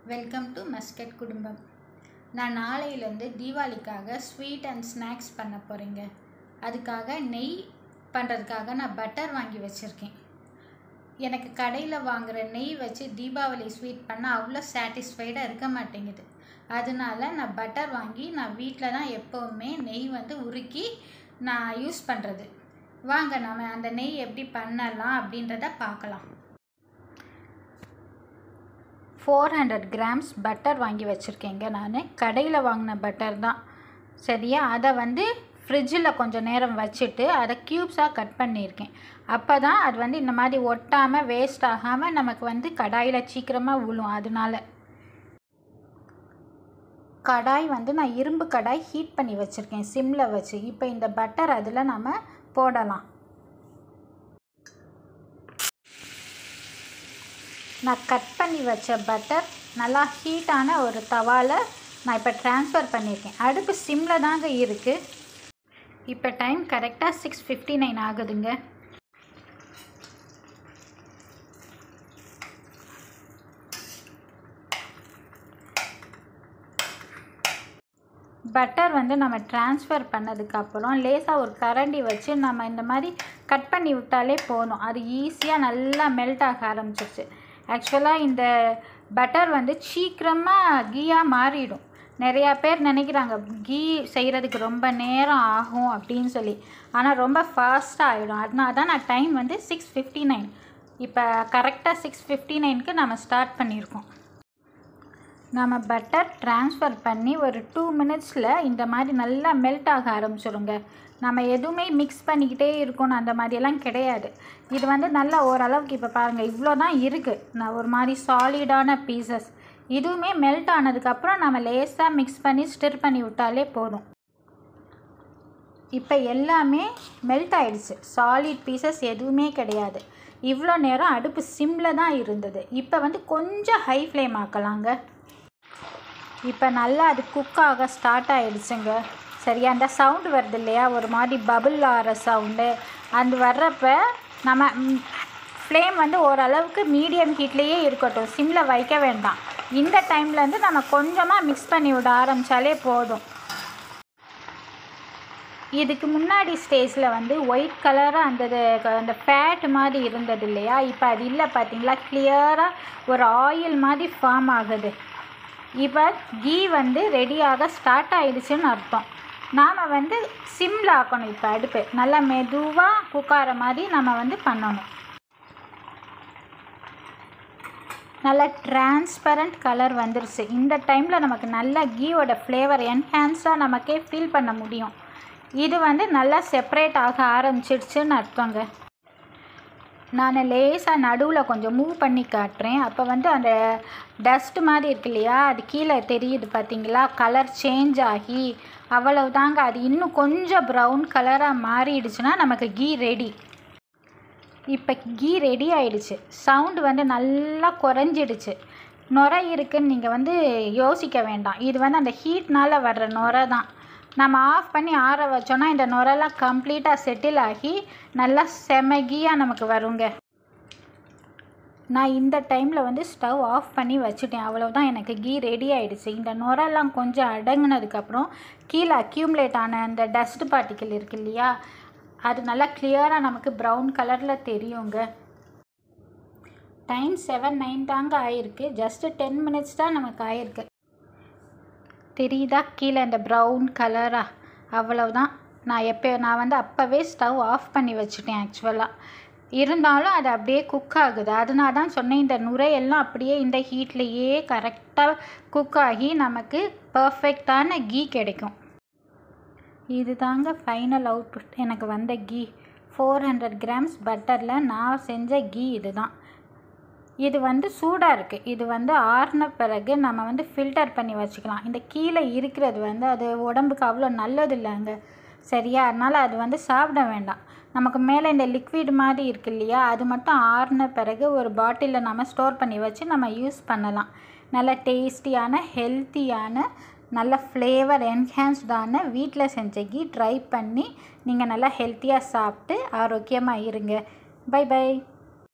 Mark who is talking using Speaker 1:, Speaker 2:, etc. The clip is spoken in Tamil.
Speaker 1: வெல்கம் டு மஸ்கட் குடும்பம் நான் நாளையிலேருந்து தீபாவளிக்காக ஸ்வீட் அண்ட் ஸ்நாக்ஸ் பண்ண போகிறேங்க அதுக்காக நெய் பண்ணுறதுக்காக நான் பட்டர் வாங்கி வச்சுருக்கேன் எனக்கு கடையில் வாங்குகிற நெய் வச்சு தீபாவளி ஸ்வீட் பண்ண அவ்வளோ சாட்டிஸ்ஃபைடாக இருக்க மாட்டேங்குது அதனால நான் பட்டர் வாங்கி நான் வீட்டில் தான் எப்போவுமே நெய் வந்து உருக்கி நான் யூஸ் பண்ணுறது வாங்க நம்ம அந்த நெய் எப்படி பண்ணலாம் அப்படின்றத பார்க்கலாம் ஃபோர் ஹண்ட்ரட் கிராம்ஸ் பட்டர் வாங்கி வச்சுருக்கேங்க நான் கடையில் வாங்கின பட்டர் தான் சரியா அதை வந்து ஃப்ரிட்ஜில் கொஞ்சம் நேரம் வச்சுட்டு அதை க்யூப்ஸாக கட் பண்ணியிருக்கேன் அப்போ தான் அது வந்து இந்த மாதிரி ஒட்டாமல் வேஸ்ட் ஆகாமல் நமக்கு வந்து கடாயில் சீக்கிரமாக விழும் அதனால கடாய் வந்து நான் இரும்பு கடாய் ஹீட் பண்ணி வச்சுருக்கேன் சிம்மில் வச்சு இப்போ இந்த பட்டர் அதில் நம்ம போடலாம் நான் கட் பண்ணி வச்ச பட்டர் நல்லா ஹீட்டான ஒரு தவாவில் நான் இப்போ ட்ரான்ஸ்ஃபர் பண்ணியிருக்கேன் அடுப்பு சிம்மில் தாங்க இருக்குது இப்போ டைம் கரெக்டாக சிக்ஸ் ஃபிஃப்டி நைன் ஆகுதுங்க பட்டர் வந்து நம்ம ட்ரான்ஸ்ஃபர் பண்ணதுக்கப்புறம் லேசாக ஒரு கரண்டி வச்சு நம்ம இந்த மாதிரி கட் பண்ணி விட்டாலே போதும் அது ஈஸியாக நல்லா மெல்ட் ஆக ஆரம்பிச்சிருச்சு ஆக்சுவலாக இந்த பட்டர் வந்து சீக்கிரமாக கீயாக மாறிடும் நிறையா பேர் நினைக்கிறாங்க கீ செய்கிறதுக்கு ரொம்ப நேரம் ஆகும் அப்படின்னு சொல்லி ஆனால் ரொம்ப ஃபாஸ்ட்டாக ஆகிடும் அதனால தான் நான் டைம் வந்து சிக்ஸ் ஃபிஃப்டி நைன் இப்போ கரெக்டாக சிக்ஸ் ஃபிஃப்டி நைனுக்கு நம்ம ஸ்டார்ட் பண்ணியிருக்கோம் நம்ம பட்டர் ட்ரான்ஸ்ஃபர் பண்ணி ஒரு டூ மினிட்ஸில் இந்த மாதிரி நல்லா மெல்ட் ஆக ஆரம்பிச்சிருங்க நம்ம எதுவுமே மிக்ஸ் பண்ணிக்கிட்டே இருக்கணும் அந்த மாதிரியெல்லாம் கிடையாது இது வந்து நல்லா ஓரளவுக்கு இப்போ பாருங்கள் இவ்வளோ தான் இருக்குது நான் ஒரு மாதிரி சாலிடான பீசஸ் இதுவுமே மெல்ட் ஆனதுக்கப்புறம் நம்ம லேஸாக மிக்ஸ் பண்ணி ஸ்டிர் பண்ணி விட்டாலே போதும் இப்போ எல்லாமே மெல்ட் ஆயிடுச்சு சாலிட் பீசஸ் எதுவுமே கிடையாது இவ்வளோ நேரம் அடுப்பு சிம்மில் தான் இருந்தது இப்போ வந்து கொஞ்சம் ஹை ஃப்ளேம் ஆக்கலாங்க இப்போ நல்லா அது குக் ஆக ஸ்டார்ட் ஆகிடுச்சுங்க சரியா அந்த சவுண்டு வருது இல்லையா ஒரு மாதிரி பபுள் ஆகிற சவுண்டு அது வர்றப்ப நம்ம ஃப்ளேம் வந்து ஓரளவுக்கு மீடியம் ஹீட்லேயே இருக்கட்டும் சிம்மில் வைக்க வேண்டாம் இந்த டைம்லேருந்து நம்ம கொஞ்சமாக மிக்ஸ் பண்ணி விட ஆரம்பித்தாலே போதும் இதுக்கு முன்னாடி ஸ்டேஜில் வந்து ஒயிட் கலராக அந்த அந்த ஃபேட் மாதிரி இருந்தது இல்லையா இப்போ அது இல்லை பார்த்தீங்களா கிளியராக ஒரு ஆயில் மாதிரி ஃபார்ம் ஆகுது இப்போ கீ வந்து ரெடியாக ஸ்டார்ட் ஆயிடுச்சுன்னு அர்த்தம் நாம் வந்து சிம்மில் ஆக்கணும் இப்போ அடுப்பு நல்லா மெதுவாக குக்கார மாதிரி நம்ம வந்து பண்ணணும் நல்ல டிரான்ஸ்பரண்ட் கலர் வந்துருச்சு இந்த டைமில் நமக்கு நல்ல கீயோட ஃப்ளேவர் என்ஹான்ஸாக நமக்கே ஃபீல் பண்ண முடியும் இது வந்து நல்லா செப்பரேட் ஆக ஆரம்பிச்சிடுச்சுன்னு அர்த்தங்க நான் லேசாக நடுவில் கொஞ்சம் மூவ் பண்ணி காட்டுறேன் அப்போ வந்து அந்த டஸ்ட் மாதிரி இருக்கு இல்லையா அது கீழே தெரியுது பார்த்தீங்களா கலர் சேஞ்ச் ஆகி அவ்வளவு தாங்க அது இன்னும் கொஞ்சம் ப்ரௌன் கலராக மாறிடுச்சுன்னா நமக்கு கீ ரெடி இப்போ கீ ரெடி ஆயிடுச்சு சவுண்டு வந்து நல்லா குறைஞ்சிடுச்சு நுரை இருக்குன்னு நீங்கள் வந்து யோசிக்க வேண்டாம் இது வந்து அந்த ஹீட்னால் வர்ற நுரை தான் நம்ம ஆஃப் பண்ணி ஆற வச்சோன்னா இந்த நுரெல்லாம் கம்ப்ளீட்டாக செட்டில் ஆகி நல்லா செமகியாக நமக்கு வருங்க நான் இந்த டைமில் வந்து ஸ்டவ் ஆஃப் பண்ணி வச்சுட்டேன் அவ்வளோதான் எனக்கு கீ ரெடி ஆகிடுச்சு இந்த நுரெல்லாம் கொஞ்சம் அடங்கினதுக்கப்புறம் கீழே அக்யூம்லேட் ஆன அந்த டஸ்ட் பார்ட்டிக்கல் இருக்கு இல்லையா அது நல்லா கிளியராக நமக்கு ப்ரௌன் கலரில் தெரியுங்க டைம் செவன் நைன் தாங்க ஆயிருக்கு ஜஸ்ட்டு டென் மினிட்ஸ் தான் நமக்கு ஆயிருக்கு தெரியுதா கீழே இந்த ப்ரௌன் கலராக அவ்வளவுதான் நான் எப்போ நான் வந்து அப்போவே ஸ்டவ் ஆஃப் பண்ணி வச்சுட்டேன் ஆக்சுவலாக இருந்தாலும் அது அப்படியே குக் ஆகுது அதனால தான் சொன்னேன் இந்த நுரையெல்லாம் அப்படியே இந்த ஹீட்லேயே கரெக்டாக குக் ஆகி நமக்கு பர்ஃபெக்டான கீ கிடைக்கும் இது தாங்க ஃபைனல் அவுட்புட் எனக்கு வந்த கீ ஃபோர் ஹண்ட்ரட் கிராம்ஸ் பட்டரில் நான் செஞ்ச கீ இது தான் இது வந்து சூடாக இருக்குது இது வந்து ஆறின பிறகு நம்ம வந்து ஃபில்டர் பண்ணி வச்சுக்கலாம் இந்த கீழே இருக்கிறது வந்து அது உடம்புக்கு அவ்வளோ நல்லது இல்லைங்க சரியா அதனால் அது வந்து சாப்பிட வேண்டாம் நமக்கு மேலே இந்த லிக்விட் மாதிரி இருக்கு இல்லையா அது மட்டும் ஆறின பிறகு ஒரு பாட்டிலில் நம்ம ஸ்டோர் பண்ணி வச்சு நம்ம யூஸ் பண்ணலாம் நல்ல டேஸ்டியான ஹெல்த்தியான நல்ல ஃப்ளேவர் என்ஹான்ஸ்டான வீட்டில் செஞ்ச கீ ட்ரை பண்ணி நீங்கள் நல்லா ஹெல்த்தியாக சாப்பிட்டு ஆரோக்கியமாக இருங்க பை பை